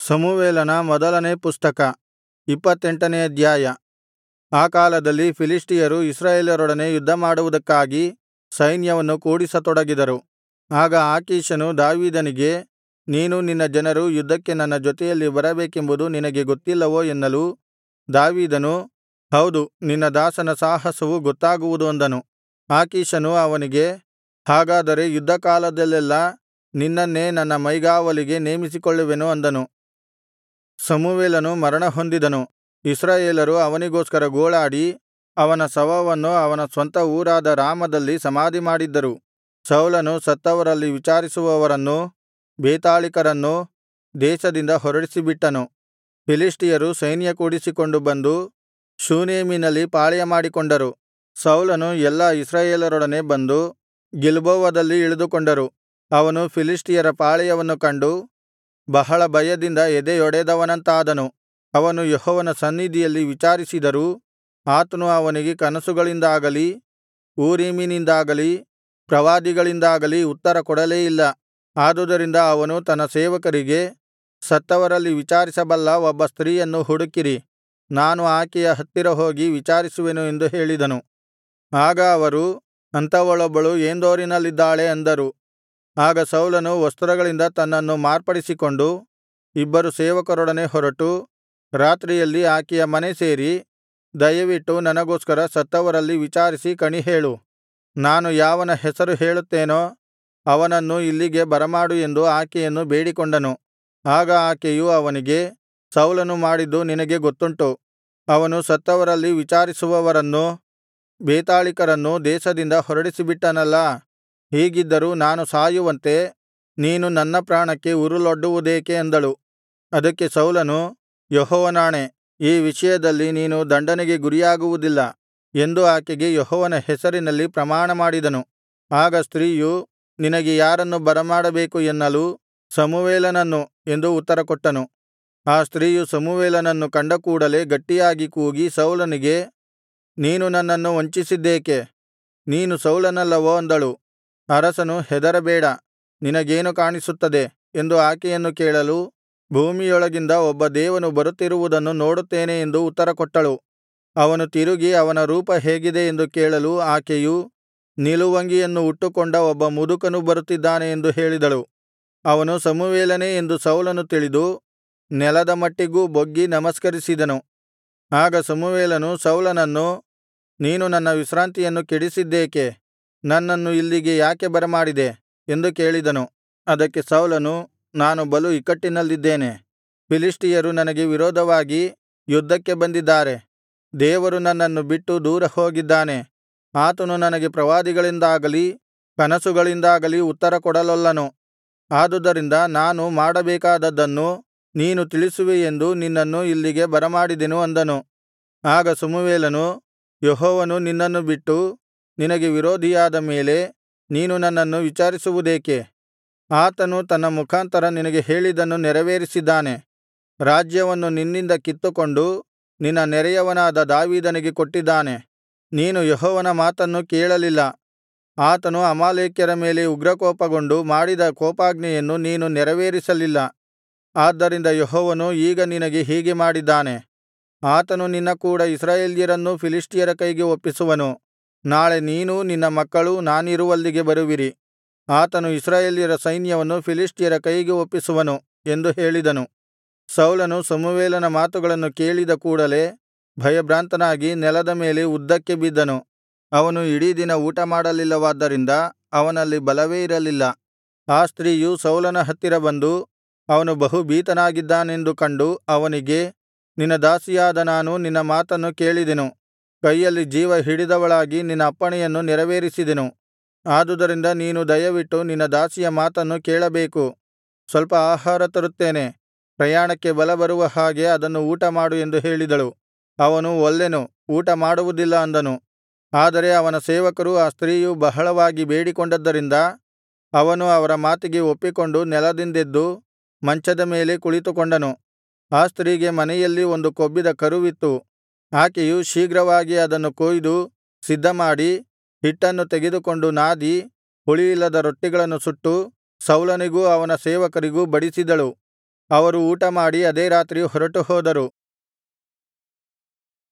ಸಮುವೇಲನ ಮೊದಲನೇ ಪುಸ್ತಕ ಇಪ್ಪತ್ತೆಂಟನೇ ಅಧ್ಯಾಯ ಆ ಕಾಲದಲ್ಲಿ ಫಿಲಿಷ್ಟಿಯರು ಇಸ್ರಾಯೇಲರೊಡನೆ ಯುದ್ಧಮಾಡುವುದಕ್ಕಾಗಿ ಸೈನ್ಯವನ್ನು ಕೂಡಿಸತೊಡಗಿದರು ಆಗ ಆಕೀಷನು ದಾವೀದನಿಗೆ ನೀನೂ ನಿನ್ನ ಜನರೂ ಯುದ್ಧಕ್ಕೆ ನನ್ನ ಜೊತೆಯಲ್ಲಿ ಬರಬೇಕೆಂಬುದು ನಿನಗೆ ಗೊತ್ತಿಲ್ಲವೋ ಎನ್ನಲು ದಾವೀದನು ಹೌದು ನಿನ್ನ ದಾಸನ ಸಾಹಸವು ಗೊತ್ತಾಗುವುದು ಅಂದನು ಆಕೀಷನು ಅವನಿಗೆ ಹಾಗಾದರೆ ಯುದ್ಧಕಾಲದಲ್ಲೆಲ್ಲಾ ನಿನ್ನನ್ನೇ ನನ್ನ ಮೈಗಾವಲಿಗೆ ನೇಮಿಸಿಕೊಳ್ಳುವೆನು ಅಂದನು ಸಮುವೇಲನು ಮರಣಹೊಂದಿದನು ಇಸ್ರಾಯೇಲರು ಅವನಿಗೋಸ್ಕರ ಗೋಳಾಡಿ ಅವನ ಶವವನ್ನು ಅವನ ಸ್ವಂತ ಊರಾದ ರಾಮದಲ್ಲಿ ಸಮಾಧಿಮಾಡಿದ್ದರು ಸೌಲನು ಸತ್ತವರಲ್ಲಿ ವಿಚಾರಿಸುವವರನ್ನೂ ಬೇತಾಳಿಕರನ್ನೂ ದೇಶದಿಂದ ಹೊರಡಿಸಿಬಿಟ್ಟನು ಫಿಲಿಷ್ಟಿಯರು ಸೈನ್ಯ ಕೂಡಿಸಿಕೊಂಡು ಬಂದು ಶೂನೇಮಿನಲ್ಲಿ ಪಾಳೆಯಮಾಡಿಕೊಂಡರು ಸೌಲನು ಎಲ್ಲಾ ಇಸ್ರಾಯೇಲರೊಡನೆ ಬಂದು ಗಿಲ್ಬೋವದಲ್ಲಿ ಇಳಿದುಕೊಂಡರು ಅವನು ಫಿಲಿಷ್ಟಿಯರ ಪಾಳೆಯವನ್ನು ಕಂಡು ಬಹಳ ಭಯದಿಂದ ಎದೆಯೊಡೆದವನಂತಾದನು ಅವನು ಯೆಹೋವನ ಸನ್ನಿಧಿಯಲ್ಲಿ ವಿಚಾರಿಸಿದರೂ ಆತನು ಅವನಿಗೆ ಕನಸುಗಳಿಂದಾಗಲಿ ಊರೀಮಿನಿಂದಾಗಲಿ ಪ್ರವಾದಿಗಳಿಂದಾಗಲಿ ಉತ್ತರ ಕೊಡಲೇ ಇಲ್ಲ ಆದುದರಿಂದ ಅವನು ತನ್ನ ಸೇವಕರಿಗೆ ಸತ್ತವರಲ್ಲಿ ವಿಚಾರಿಸಬಲ್ಲ ಒಬ್ಬ ಸ್ತ್ರೀಯನ್ನು ಹುಡುಕಿರಿ ನಾನು ಆಕೆಯ ಹತ್ತಿರ ಹೋಗಿ ವಿಚಾರಿಸುವೆನು ಎಂದು ಹೇಳಿದನು ಆಗ ಅವರು ಅಂಥವಳೊಬ್ಬಳು ಏಂದೋರಿನಲ್ಲಿದ್ದಾಳೆ ಅಂದರು ಆಗ ಸೌಲನು ವಸ್ತ್ರಗಳಿಂದ ತನ್ನನ್ನು ಮಾರ್ಪಡಿಸಿಕೊಂಡು ಇಬ್ಬರು ಸೇವಕರೊಡನೆ ಹೊರಟು ರಾತ್ರಿಯಲ್ಲಿ ಆಕೆಯ ಮನೆ ಸೇರಿ ದಯವಿಟ್ಟು ನನಗೋಸ್ಕರ ಸತ್ತವರಲ್ಲಿ ವಿಚಾರಿಸಿ ಕಣಿಹೇಳು ನಾನು ಯಾವನ ಹೆಸರು ಹೇಳುತ್ತೇನೋ ಅವನನ್ನು ಇಲ್ಲಿಗೆ ಬರಮಾಡು ಎಂದು ಆಕೆಯನ್ನು ಬೇಡಿಕೊಂಡನು ಆಗ ಆಕೆಯು ಅವನಿಗೆ ಸೌಲನು ಮಾಡಿದ್ದು ನಿನಗೆ ಗೊತ್ತುಂಟು ಅವನು ಸತ್ತವರಲ್ಲಿ ವಿಚಾರಿಸುವವರನ್ನೂ ಬೇತಾಳಿಕರನ್ನೂ ದೇಶದಿಂದ ಹೊರಡಿಸಿಬಿಟ್ಟನಲ್ಲಾ ಹೀಗಿದ್ದರೂ ನಾನು ಸಾಯುವಂತೆ ನೀನು ನನ್ನ ಪ್ರಾಣಕ್ಕೆ ಉರುಲೊಡ್ಡುವುದೇಕೆ ಅಂದಳು ಅದಕ್ಕೆ ಸೌಲನು ಯೆಹೋವನಾಣೆ ಈ ವಿಷಯದಲ್ಲಿ ನೀನು ದಂಡನೆಗೆ ಗುರಿಯಾಗುವುದಿಲ್ಲ ಎಂದು ಆಕೆಗೆ ಯೆಹೋವನ ಹೆಸರಿನಲ್ಲಿ ಪ್ರಮಾಣಮಾಡಿದನು ಆಗ ಸ್ತ್ರೀಯು ನಿನಗೆ ಯಾರನ್ನು ಬರಮಾಡಬೇಕು ಎನ್ನಲು ಸಮುವೇಲನನ್ನು ಎಂದು ಉತ್ತರಕೊಟ್ಟನು ಆ ಸ್ತ್ರೀಯು ಸಮುವೇಲನನ್ನು ಕಂಡ ಕೂಡಲೆ ಗಟ್ಟಿಯಾಗಿ ಕೂಗಿ ಸೌಲನಿಗೆ ನೀನು ನನ್ನನ್ನು ವಂಚಿಸಿದ್ದೇಕೆ ನೀನು ಸೌಲನಲ್ಲವೋ ಅಂದಳು ಅರಸನು ಹೆದರಬೇಡ ನಿನಗೇನು ಕಾಣಿಸುತ್ತದೆ ಎಂದು ಆಕೆಯನ್ನು ಕೇಳಲು ಭೂಮಿಯೊಳಗಿಂದ ಒಬ್ಬ ದೇವನು ಬರುತ್ತಿರುವುದನ್ನು ನೋಡುತ್ತೇನೆ ಎಂದು ಉತ್ತರಕೊಟ್ಟಳು ಅವನು ತಿರುಗಿ ಅವನ ರೂಪ ಹೇಗಿದೆ ಎಂದು ಕೇಳಲು ಆಕೆಯು ನಿಲುವಂಗಿಯನ್ನು ಉಟ್ಟುಕೊಂಡ ಒಬ್ಬ ಮುದುಕನು ಬರುತ್ತಿದ್ದಾನೆ ಎಂದು ಹೇಳಿದಳು ಅವನು ಸಮುವೇಲನೇ ಎಂದು ಸೌಲನು ತಿಳಿದು ನೆಲದ ಮಟ್ಟಿಗೂ ಬೊಗ್ಗಿ ನಮಸ್ಕರಿಸಿದನು ಆಗ ಸಮುವೇಲನು ಸೌಲನನ್ನು ನೀನು ನನ್ನ ವಿಶ್ರಾಂತಿಯನ್ನು ಕೆಡಿಸಿದ್ದೇಕೆ ನನ್ನನ್ನು ಇಲ್ಲಿಗೆ ಯಾಕೆ ಬರಮಾಡಿದೆ ಎಂದು ಕೇಳಿದನು ಅದಕ್ಕೆ ಸೌಲನು ನಾನು ಬಲು ಇಕ್ಕಟ್ಟಿನಲ್ಲಿದ್ದೇನೆ ಫಿಲಿಷ್ಟಿಯರು ನನಗೆ ವಿರೋಧವಾಗಿ ಯುದ್ಧಕ್ಕೆ ಬಂದಿದ್ದಾರೆ ದೇವರು ನನ್ನನ್ನು ಬಿಟ್ಟು ದೂರ ಹೋಗಿದ್ದಾನೆ ಆತನು ನನಗೆ ಪ್ರವಾದಿಗಳಿಂದಾಗಲಿ ಕನಸುಗಳಿಂದಾಗಲಿ ಉತ್ತರ ಕೊಡಲೊಲ್ಲನು ಆದುದರಿಂದ ನಾನು ಮಾಡಬೇಕಾದದ್ದನ್ನು ನೀನು ತಿಳಿಸುವಿಯೆಂದು ನಿನ್ನನ್ನು ಇಲ್ಲಿಗೆ ಬರಮಾಡಿದೆನು ಅಂದನು ಆಗ ಸಮುವೇಲನು ಯೆಹೋವನು ನಿನ್ನನ್ನು ಬಿಟ್ಟು ನಿನಗೆ ವಿರೋಧಿಯಾದ ಮೇಲೆ ನೀನು ನನ್ನನ್ನು ವಿಚಾರಿಸುವುದೇಕೆ ಆತನು ತನ್ನ ಮುಖಾಂತರ ನಿನಗೆ ಹೇಳಿದ್ದನ್ನು ನೆರವೇರಿಸಿದ್ದಾನೆ ರಾಜ್ಯವನ್ನು ನಿನ್ನಿಂದ ಕಿತ್ತುಕೊಂಡು ನಿನ್ನ ನೆರೆಯವನಾದ ದಾವೀದನಿಗೆ ಕೊಟ್ಟಿದ್ದಾನೆ ನೀನು ಯೆಹೋವನ ಮಾತನ್ನು ಕೇಳಲಿಲ್ಲ ಆತನು ಅಮಾಲೇಕ್ಯರ ಮೇಲೆ ಉಗ್ರಕೋಪಗೊಂಡು ಮಾಡಿದ ಕೋಪಾಜ್ಞೆಯನ್ನು ನೀನು ನೆರವೇರಿಸಲಿಲ್ಲ ಆದ್ದರಿಂದ ಯೆಹೋವನು ಈಗ ನಿನಗೆ ಹೀಗೆ ಮಾಡಿದ್ದಾನೆ ಆತನು ನಿನ್ನ ಕೂಡ ಇಸ್ರಾಯೇಲ್ಯರನ್ನೂ ಫಿಲಿಷ್ಟಿಯರ ಕೈಗೆ ಒಪ್ಪಿಸುವನು ನಾಳೆ ನೀನೂ ನಿನ್ನ ಮಕ್ಕಳೂ ನಾನಿರುವಲ್ಲಿಗೆ ಬರುವಿರಿ ಆತನು ಇಸ್ರಾಯೇಲ್ಯರ ಸೈನ್ಯವನ್ನು ಫಿಲಿಷ್ಟಿಯರ ಕೈಗೆ ಒಪ್ಪಿಸುವನು ಎಂದು ಹೇಳಿದನು ಸೌಲನು ಸಮುವೇಲನ ಮಾತುಗಳನ್ನು ಕೇಳಿದ ಕೂಡಲೆ ಭಯಭ್ರಾಂತನಾಗಿ ನೆಲದ ಮೇಲೆ ಉದ್ದಕ್ಕೆ ಬಿದ್ದನು ಅವನು ಇಡೀ ದಿನ ಊಟಮಾಡಲಿಲ್ಲವಾದ್ದರಿಂದ ಅವನಲ್ಲಿ ಬಲವೇ ಇರಲಿಲ್ಲ ಆ ಸ್ತ್ರೀಯು ಸೌಲನ ಹತ್ತಿರ ಬಂದು ಅವನು ಬಹು ಭೀತನಾಗಿದ್ದಾನೆಂದು ಕಂಡು ಅವನಿಗೆ ನಿನ್ನ ದಾಸಿಯಾದ ನಾನು ನಿನ್ನ ಮಾತನ್ನು ಕೇಳಿದೆನು ಕೈಯಲ್ಲಿ ಜೀವ ಹಿಡಿದವಳಾಗಿ ನಿನ್ನ ಅಪ್ಪಣೆಯನ್ನು ನೆರವೇರಿಸಿದೆನು ಆದುದರಿಂದ ನೀನು ದಯವಿಟ್ಟು ನಿನ್ನ ದಾಸಿಯ ಮಾತನ್ನು ಕೇಳಬೇಕು ಸ್ವಲ್ಪ ಆಹಾರ ತರುತ್ತೇನೆ ಪ್ರಯಾಣಕ್ಕೆ ಬಲ ಬರುವ ಹಾಗೆ ಅದನ್ನು ಊಟಮಾಡು ಎಂದು ಹೇಳಿದಳು ಅವನು ಒಲ್ಲೆನು ಊಟ ಮಾಡುವುದಿಲ್ಲ ಅಂದನು ಆದರೆ ಅವನ ಸೇವಕರು ಆ ಸ್ತ್ರೀಯು ಬಹಳವಾಗಿ ಬೇಡಿಕೊಂಡದ್ದರಿಂದ ಅವನು ಅವರ ಮಾತಿಗೆ ಒಪ್ಪಿಕೊಂಡು ನೆಲದಿಂದೆದ್ದು ಮಂಚದ ಮೇಲೆ ಕುಳಿತುಕೊಂಡನು ಆ ಸ್ತ್ರೀಗೆ ಮನೆಯಲ್ಲಿ ಒಂದು ಕೊಬ್ಬಿದ ಕರುವಿತ್ತು ಆಕೆಯು ಶೀಘ್ರವಾಗಿ ಅದನ್ನು ಕೊಯ್ದು ಸಿದ್ಧಮಾಡಿ ಹಿಟ್ಟನ್ನು ತೆಗೆದುಕೊಂಡು ನಾದಿ ಹುಳಿಯಿಲ್ಲದ ರೊಟ್ಟಿಗಳನ್ನು ಸುಟ್ಟು ಸೌಲನಿಗೂ ಅವನ ಸೇವಕರಿಗೂ ಬಡಿಸಿದಳು ಅವರು ಊಟಮಾಡಿ ಅದೇ ರಾತ್ರಿ ಹೊರಟುಹೋದರು